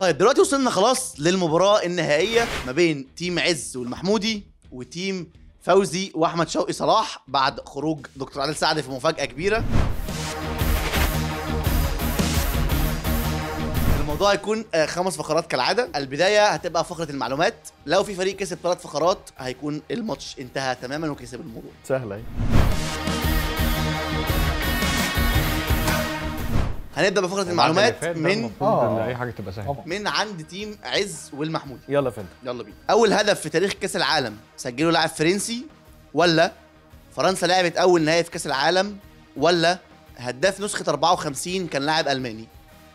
طيب دلوقتي وصلنا خلاص للمباراة النهائية ما بين تيم عز والمحمودي وتيم فوزي واحمد شوقي صلاح بعد خروج دكتور عادل سعد في مفاجأة كبيرة الموضوع هيكون آه، خمس فقرات كالعادة البداية هتبقى فقرة المعلومات لو في فريق كسب ثلاث فقرات هيكون الماتش انتهى تماما وكسب الموضوع سهله اهي هنبدأ بفقرة المعلومات من المفروض ان اي حاجه تبقى سهله من عند تيم عز والمحمودي يلا فانت يلا بينا اول هدف في تاريخ كاس العالم سجله لاعب فرنسي ولا فرنسا لعبت اول نهائي في كاس العالم ولا هداف نسخه 54 كان لاعب الماني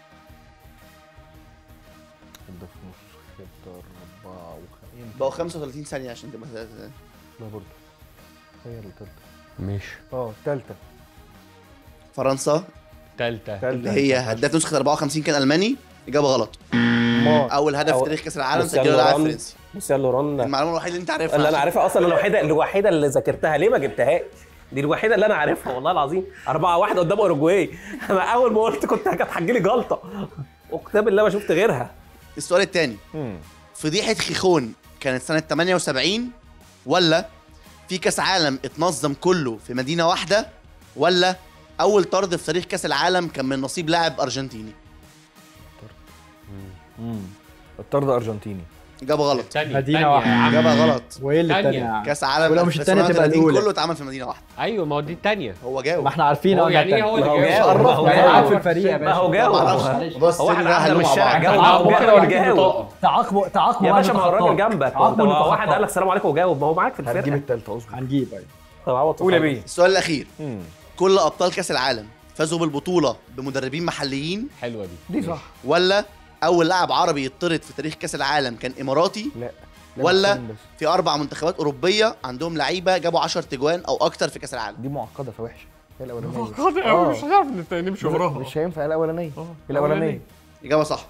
ده في نص خطه اربعه وخمسين بقوا 35 ثانيه عشان تبقى لا برضه هي التالتة ماشي اه التالتة فرنسا تالتة تالتة اللي هي هداف نسخه 54 كان الماني اجابه غلط ما اول هدف في أول- تاريخ كاس العالم لوسيان سجله لاعب لوران. فرنسي لوسيان لوران المعلومه الوحيده اللي انت عارفها اللي انا عارفها اصلا الوحيده الوحيده اللي ذاكرتها ليه ما جبتهاش دي الوحيده اللي انا عارفها والله العظيم 4 1 قدام اوروجواي انا اول ما قلت كنت كانت هتجيلي جلطه اقسم بالله ما شفت غيرها السؤال الثاني مم. فضيحه خيخون كانت سنه 78 ولا في كاس عالم اتنظم كله في مدينه واحده ولا اول طرد في تاريخ كاس العالم كان من نصيب لاعب ارجنتيني مم. الطرد ارجنتيني اجابه غلط الثانية مدينة واحدة. اجابه غلط وايه اللي تانية. التانية يا عم؟ كاس عالم ولو مش التانية تبقى 1930 الأولى. كله اتعمل في مدينه واحده ايوه ما هو دي الثانيه هو جاوب ما احنا عارفين هو اهو يعني ايه إنها هو التانية. اللي ما هو جاوب؟ جاوب. ما هو قاعد في الفريق يا ما هو باشا جاوب معرفش. بص هو واحد تاني ده قاعد من هنلوم مع الشارع بعض. جاوب أنا هو ممكن جاوب اوريك جاوب بطاقه تعاقبوا تعاقبوا يا بعد باشا ما هو الخطاب. الراجل جنبك تعاقبوا وانت اللي واحد خطاب. قال لك السلام عليكم وجاوب ما هو معاك في هتجيب الفرقه التالتة اصبر هنجيب ايوه طب عوض قول يا بيه السؤال الاخير مم. كل ابطال كاس العالم فازوا بالبطوله بمدربين محليين حلوه دي دي صح ولا اول لاعب عربي يطرد في تاريخ كاس العالم كان اماراتي لا لا، ولا بس. في اربع منتخبات اوروبيه عندهم لعيبه جابوا 10 تجوان او اكتر في كاس العالم دي معقدة فوحشة هي الأولانية قوي آه. مش هنعرف نت- نمشي وراها مش هينفع الأولانية الأولانية اجابه صح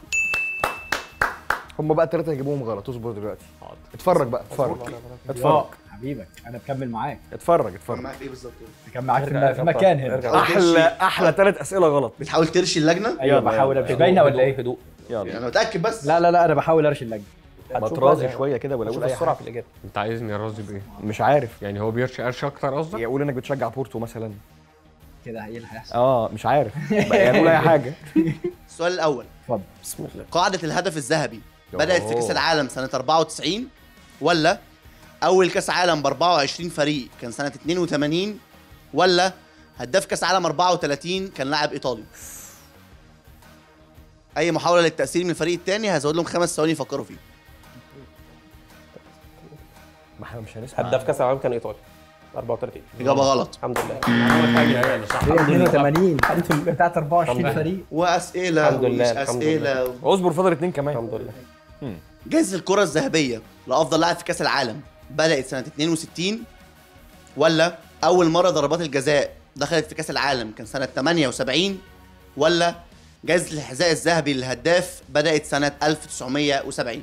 هم بقى التلاتة هيجيبوهم غلط اصبر دلوقتي حاضر. اتفرج بقى اتفرج اتفرج اه حبيبك انا بكمل معاك اتفرج اتفرج معاك ايه بالظبط بكمل معاك في ارجع، الم- في مكان هنا ارجع. احلى احلى ثلاث اسئله غلط بتحاول ترشي اللجنه ايوه يلا، بحاول يلا. مش باينه ولا ايه هدوء يلا انا متاكد بس لا لا لا انا بحاول ارشي اللجنه بطرازي شويه كده ولا شوف اقول اي السرعه حاجه في الاجابه انت عايزني ارازي بايه؟ مش عارف يعني هو بيرشي قرش اكتر قصدك؟ يقول انك بتشجع بورتو مثلا كده ايه اللي هيحصل اه مش عارف بقى يعني قول اي حاجه السؤال الاول اتفضل بسم الله قاعده الهدف الذهبي بدات في كاس أوه. العالم سنه 94 ولا اول كاس عالم ب 24 فريق كان سنه 82 ولا هداف كاس عالم 34 كان لاعب ايطالي اي محاوله للتاثير من الفريق الثاني هزود لهم خمس ثواني يفكروا فيه ما احنا مش هنسمع هداف كاس العالم كان ايطالي 34 اجابه غلط الحمد لله معلومه ثانيه هي اللي صح هي 82 انتوا بتاعت 24 الحمد فريق واسئله الحمد لله، ومش الحمد اسئله اصبر فاضل اتنين كمان الحمد لله جائزة الكرة الذهبية لأفضل لاعب في كأس العالم بدأت سنة 62 ولا أول مرة ضربات الجزاء دخلت في كأس العالم كان سنة 78 ولا جائزة الحذاء الذهبي للهداف بدأت سنة 1970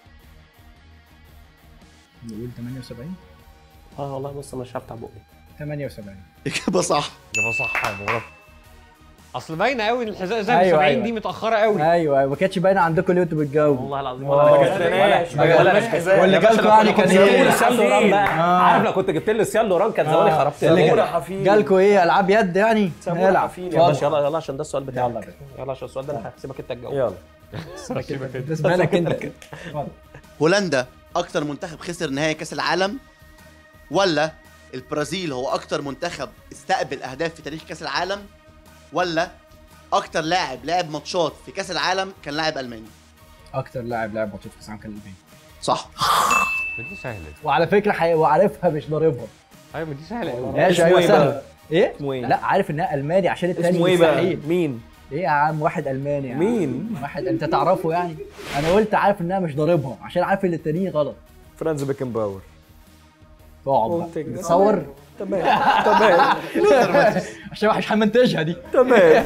نقول 78 اه والله بص مش هفتح بقي 78 إجابة صح اجابه صح يا مراد اصل باينه قوي ان الحذاء الذهبي أيوة، 70 أيوة. دي متاخره قوي ايوه ايوه ما كانتش باينه عندكم اللي انتوا بتجاوبوا والله العظيم آه. ولا ما جاتش جاتش- ولا ما ولا جاتش- واللي جالكوا يعني كان جبت ايه؟ لي سيان لوران بقى آه. عارف لو كنت جبت لي سيان لوران كان زماني آه. خربت اللي الدنيا. جا- حفيظ جالكوا ايه العاب يد يعني سمونا العب حفيل يا باشا اتفضل. يلا يلا عشان ده السؤال بتاعك يلا يا باشا. يلا عشان السؤال ده انا هسيبك انت تجاوب يلا بالنسبه لك انت اتفضل. هولندا أكتر منتخب خسر نهائي كأس العالم ولا البرازيل هو أكتر منتخب استقبل أهداف في تاريخ كأس العالم ولا أكتر لاعب لعب ماتشات في كأس العالم كان لاعب ألماني اكتر لاعب لعب ماتشات في كاس العالم كان الالماني صح ما دي سهله دي وعلى فكره حي... وعارفها مش ضاربها ايوه ما دي سهله قوي ماشي اسمه ايوه إيه سهله بقى؟ ايه؟ اسمه ايه؟ لا عارف انها الماني عشان التاني اسمه ايه بقى؟ مستحيل. مين؟ ايه يا عم واحد الماني يا عم. مين؟ واحد انت تعرفه يعني انا قلت عارف انها مش ضاربها عشان عارف ان التانيين غلط فرانز بيكن باور اقعد بقى قلت كده. تصور تمام تمام عشان مش همنتجها دي تمام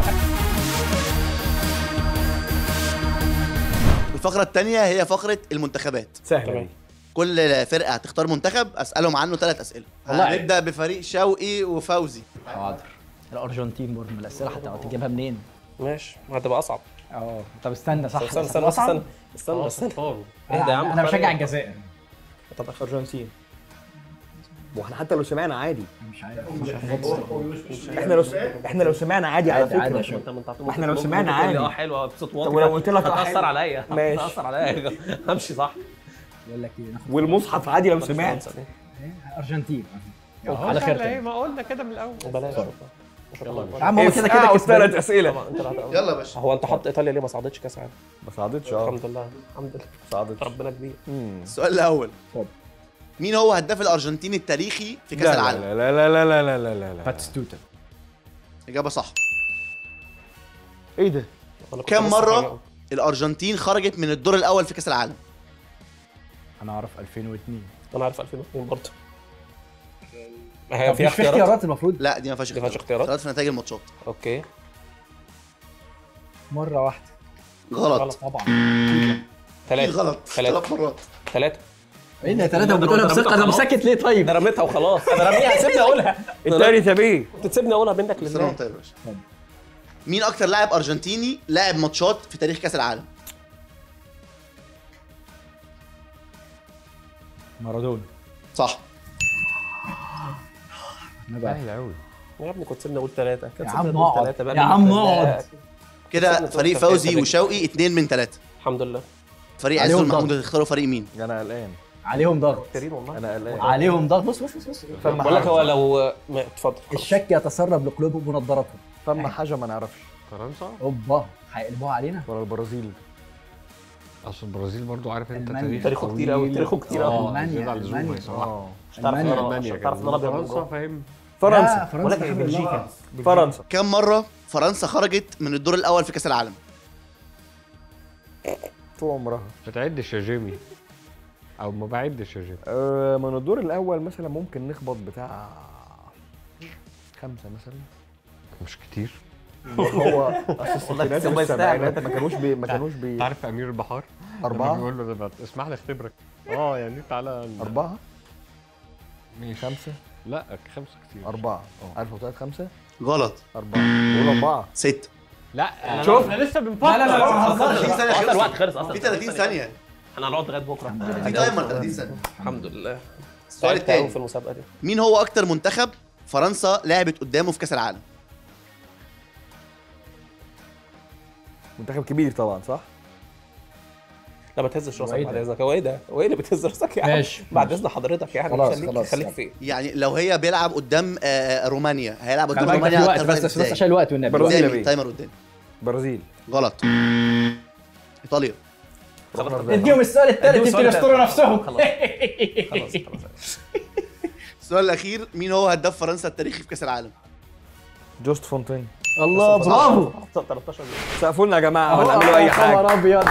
الفقرة الثانية هي فقرة المنتخبات سهله تمام. دي كل فرقة هتختار منتخب أسألهم عنه ثلاث أسئلة والله. هنبدأ بفريق شوقي وفوزي حاضر الارجنتين برضه من الاسئله حتى تجيبها منين ماشي هتبقى اصعب اه طب استنى صح استنى بس استنى أصعب. استنى استنى خلاص استنى اختاروا ايه ده يا عم انا انا اختار بشجع إيه؟ الجزائر طب ارجنتين واحنا حتى لو سمعنا عادي مش عارف احنا لو احنا لو سمعنا عادي على عادي عادي يا فكره شباب. انت من تحت إحنا لو ممكن- سمعنا ممكن تقول لي عادي. اه حلوه بصوت طب واطي ولو قلت لك اه هتاثر حلو. عليا ماشي. هتاثر عليا همشي صح بقول لك ايه ناخد والمصحف عادي لو سمعت إيه؟ ارجنتين على على خير ايه ما قلنا كده من الاول بلاش يا عم هو كده كده ثلاث كسبان. اسئله انت اللي هت- يلا يا باشا هو انت حط ايطاليا ليه ما صعدتش كاس عالم ما صعدتش اه الحمد لله الحمد لله ما صعدتش ربنا كبير مم. السؤال الاول اتفضل. مين هو هداف الارجنتين التاريخي في كاس لا لا العالم لا لا لا لا لا لا لا لا باتستوتا اجابه صح ايه ده؟ أنا كنت كم لسه مرة؟ حاجة. الارجنتين خرجت من الدور الاول في كاس العالم انا اعرف 2002 انا عارف 2002 برضه ما طب هي مش فيها في اختيارات اختيارات المفروض لا دي ما فيهاش دي ما فيهاش اختيارات؟ في نتائج الماتشات اوكي مره واحده غلط غلط. طبعا في ثلاثة غلط ثلاثة ثلاث مرات ثلاثة ايه ده ثلاثه ده وبتقولها أنا بثقه رميتها طب خلاص. ساكت ليه طيب انا رميتها وخلاص انا رميها سيبني اقولها التاني تبيه كنت تسيبني اقولها منك سلام لله طيب يا باشا مين اكتر لاعب ارجنتيني لاعب ماتشات في تاريخ كاس العالم مارادونا صح انا بقى سهل قوي يا ابني كنت سيبني اقول ثلاثة كنت يا سيبني عم أقول اقعد. ثلاثة بقى يا منك عم لله. اقعد. كده استنى، فريق استنى، فوزي استنى. وشوقي اتنين من ثلاثة الحمد لله فريق عز عليهم والمحمود ضغط. هتختاروا فريق مين انا قلقان عليهم ضغط كريم والله انا قلقان عليهم ضغط بص بص بص بص فما بقول لك هو حاجه لو ما- اتفضل خلاص. الشك يتسرب لقلوبهم ونظاراتهم فما حاجه ما نعرفش فرنسا اوبا هيقلبوها علينا ولا البرازيل اصل البرازيل برضو عارف انت ألمانيا. تاريخ تاريخه كتير قوي طويل. تاريخه كتير اه قوي ألمانيا، زيادة عن اللزوم ألمانيا. بصراحة. اه مش تعرف ان ألمانيا. انا المانيا عشان تعرف ان انا ابيض من فرنسا جوه فاهم فرنسا لا، فرنسا ولا الحمد لله. بلجيكا فرنسا كم مرة فرنسا خرجت من الدور الاول في كاس العالم طول عمرها ما تعدش يا جيمي او ما بعدش يا جيمي آه، من الدور الاول مثلا ممكن نخبط بتاع خمسه مثلا مش كتير هو اصل الستينات والله والسبعينات يستاهل. ما كانوش بي ما كانوش بي تعرف امير البحار لما اربعه بيقول له ده اسمح لي اختبرك اه يعني تعالى اربعه ماشي خمسه لا خمسه كتير اربعه اه. عارف وثلاث خمسه غلط اربعه قول اربعه ستة لا شوف. احنا لسه بنفكر لا، لا، لا، ما تهزرش. 30 ثانية اصلا خلصت. الوقت خلص اصلا في 30 ثانية احنا هنقعد لغايه بكره في تايمر 30 ثانية الحمد لله السؤال تعبت قوي الثاني في المسابقه دي مين هو اكتر منتخب فرنسا لعبت قدامه في كاس العالم منتخب كبير طبعا صح؟ لا ما تهزش راسك هو إيه بعد ده؟ اذنك هو ايه ده؟ هو ايه اللي بتهز راسك يا عم؟ ماشي. بعد اذن حضرتك يعني خلاص، خليك خلاص. خليك فين؟ يعني لو هي بيلعب قدام آه، آه، رومانيا هيلعب خلي قدام بالك ده رومانيا في وقت أكتر بس واحد بس بس إزاي؟ عشان الوقت والنبي برازيل قدامي يا بيه. تايمر قدامي برازيل غلط ايطاليا خلاص اديهم السؤال الثالث اديهم يمكن السؤال يستروا التالت. نفسهم خلاص خلاص خلاص السؤال الاخير مين هو هداف فرنسا التاريخي في كاس العالم جوست فونتين الله برافو 13 جول سقفوا لنا يا جماعه أهو، ولا اعملوا اي يا حاجه خبر ابيض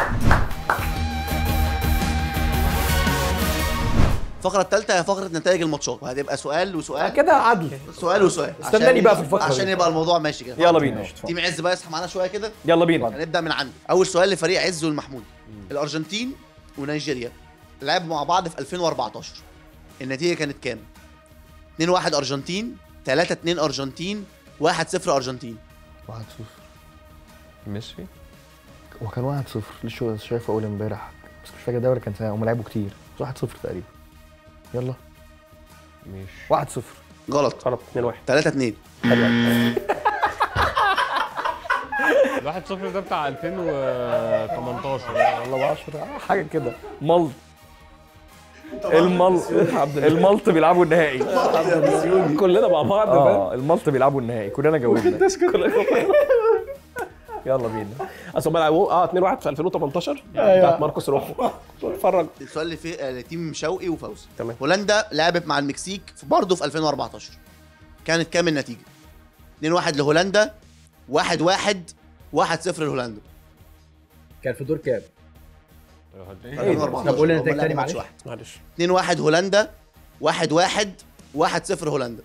الفقره الثالثه هي فقره نتائج الماتشات وهتبقى سؤال وسؤال كده عدل سؤال وسؤال استناني عشان بقى يبقى- في الفقرة عشان دي. يبقى الموضوع ماشي كده يلا بينا تيم عز بقى يصحى معانا شويه كده يلا بينا هنبدا من عنده اول سؤال لفريق عز والمحمود الارجنتين ونيجيريا لعبوا مع بعض في 2014 النتيجه كانت كام 2 1 ارجنتين 3 2 ارجنتين 1 0 ارجنتين 1 0 ميسي هو كان 1 0 لسه شايفه اول امبارح بس مش فاكر دوري كان سنه هم لعبوا كتير 1 0 تقريبا يلا ماشي 1 0 غلط غلط 2 1 3 2 الواحد صفر ده بتاع 2018 والله 10 حاجه كده ملط الملط الملط بيلعبوا النهائي كلنا مع بعض فاهم اه الملط بيلعبوا النهائي كلنا جاوبنا يلا بينا اصل هم لعبوا اه 2 1 في 2018 بتاعت ماركوس روخو اتفرج السؤال اللي فيه آه، لتيم شوقي وفوزي تمام. هولندا لعبت مع المكسيك في- برضه في 2014 كانت كام النتيجه 2 1 لهولندا 1 1 1 0 لهولندا كان في دور كام؟ 2014 طب قول هم النتائج لعبوا تاني ماتش معلش. واحد. معلش 2 1 هولندا 1 1 1 0 هولندا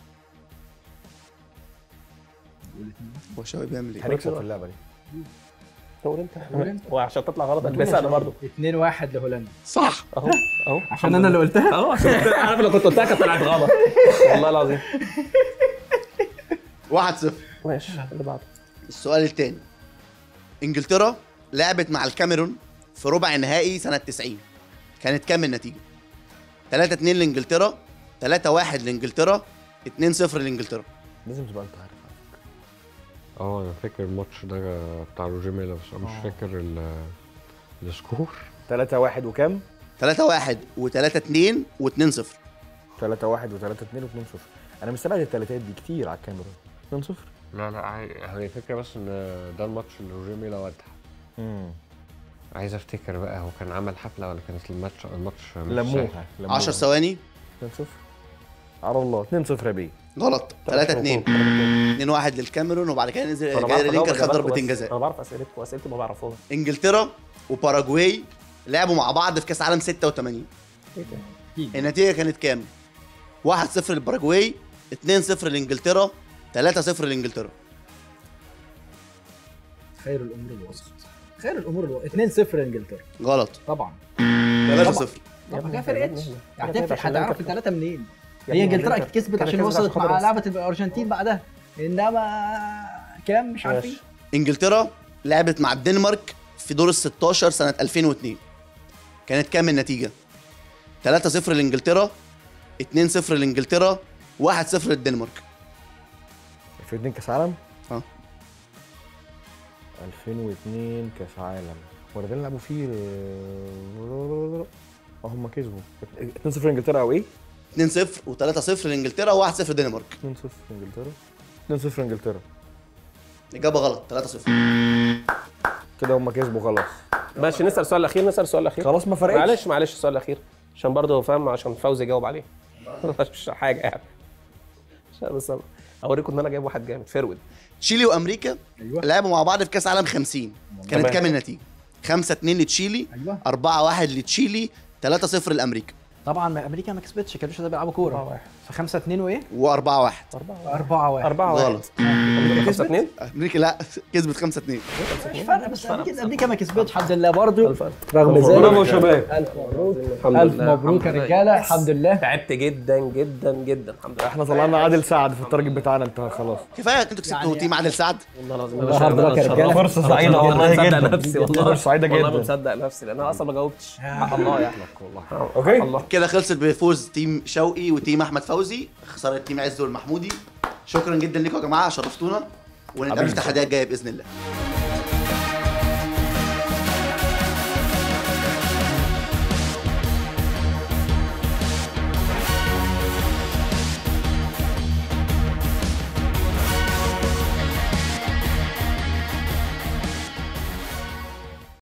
هو شوقي بيعمل ايه؟ هنكسب في اللعبه دي قول انت قول انت. وعشان تطلع غلط هتلبسها انا برضه 2 1 لهولندا صح اهو اهو عشان انا اللي قلتها اهو عشان عارف لو كنت قلتها كانت طلعت غلط والله العظيم 1 0 ماشي اللي بعده السؤال الثاني انجلترا لعبت مع الكاميرون في ربع النهائي سنه 90 كانت كام النتيجه 3 2 لانجلترا 3 1 لانجلترا 2 0 لانجلترا لازم تبقى انت عارف اه انا فاكر الماتش ده بتاع روجيه ميلا بس انا مش فاكر ال- السكور 3 1 وكام؟ 3 1 و3 2 و2 0 3 1 و3 2 و2 0 انا مستبعد الثلاثات دي كتير على الكاميرون 2 0 لا لا عاي- هي فكرة بس ان ده الماتش اللي روجيه ميلا ودع امم عايز افتكر بقى هو كان عمل حفلة ولا كانت الماتش الماتش مش لموها سهل؟ لموها. 10 ثواني 2 0 على الله 2 0 يا بيه غلط 3 2 2 1 للكاميرون وبعد كده نزل أنا بعرف جاري أجاوب لينكر خد إجاباتكم ضربتين بس. جزاء انا بعرف اسئلتكم واسئلتي ما بعرفوها انجلترا وباراجواي لعبوا مع بعض في كاس عالم 86 النتيجه كانت كام 1 0 للباراجواي 2 0 لانجلترا 3 0 لانجلترا خير الامور الوسط خير الامور الوسط 2 0 انجلترا غلط طبعا 3 0 طب ما فرقتش فرقت هتفرق عشان هتعرف كانت- الثلاثه منين يا هي ابني انجلترا كانت- كسبت كانت عشان كسبت وصلت عشان مع خاطر لعبه الارجنتين بعدها انما كام مش عارفين ماشي. انجلترا لعبت مع الدنمارك في دور ال 16 سنه 2002 كانت كام النتيجه 3 0 لانجلترا 2 0 لانجلترا 1 0 للدنمارك في اتنين كاس عالم اه 2002 كاس عالم ولا ده اللي لعبوا فيه اه هم كسبوا 2 0 انجلترا او ايه؟ 2 0 و3 0 لانجلترا و1 0 الدنمارك 2 0 انجلترا 2 0 انجلترا الاجابه غلط 3 0 كده هم كسبوا خلاص ماشي نسال السؤال الاخير نسال السؤال الاخير خلاص ما فرقتش معلش معلش السؤال الاخير عشان برضه فاهم عشان فوزي يجاوب عليه مش حاجه يعني عشان بس اوريكم ان انا جايب واحد جامد فرود تشيلي وامريكا ايوه لعبوا مع بعض في كاس عالم 50 كانت تمام. كام النتيجه 5 2 لتشيلي ايوه 4 1 لتشيلي 3 0 لامريكا طبعا ما امريكا ما كسبتش كانوش ده بيلعبوا كوره ف 5 2 وايه؟ و4 1 4 1 4 1 غلط 5 2 امريكا لا كسبت 5 2 مش فارقه بس امريكا امريكا ما كسبتش الحمد لله برضه ألف ألف. رغم برافو ذلك شباب الف مبروك الحمد الف لله. مبروك يا الحمد لله. رجاله الحمد لله تعبت جدا جدا جدا الحمد لله احنا طلعنا عادل سعد في التارجت بتاعنا انت خلاص كفايه انتوا كسبتوا يعني- تيم عادل سعد والله العظيم والله هارد لك يا رجاله فرصة سعيدة والله والله مصدق جدا. نفسي والله فرصة سعيدة والله جدا. ما مصدق نفسي لان انا اصلا ما جاوبتش حق الله يعني اوكي الله كده خلصت بفوز تيم شوقي وتيم احمد فوزي خساره تيم عز والمحمودي شكرا جدا لكم يا جماعه شرفتونا ونتقابل في التحديات الجايه باذن الله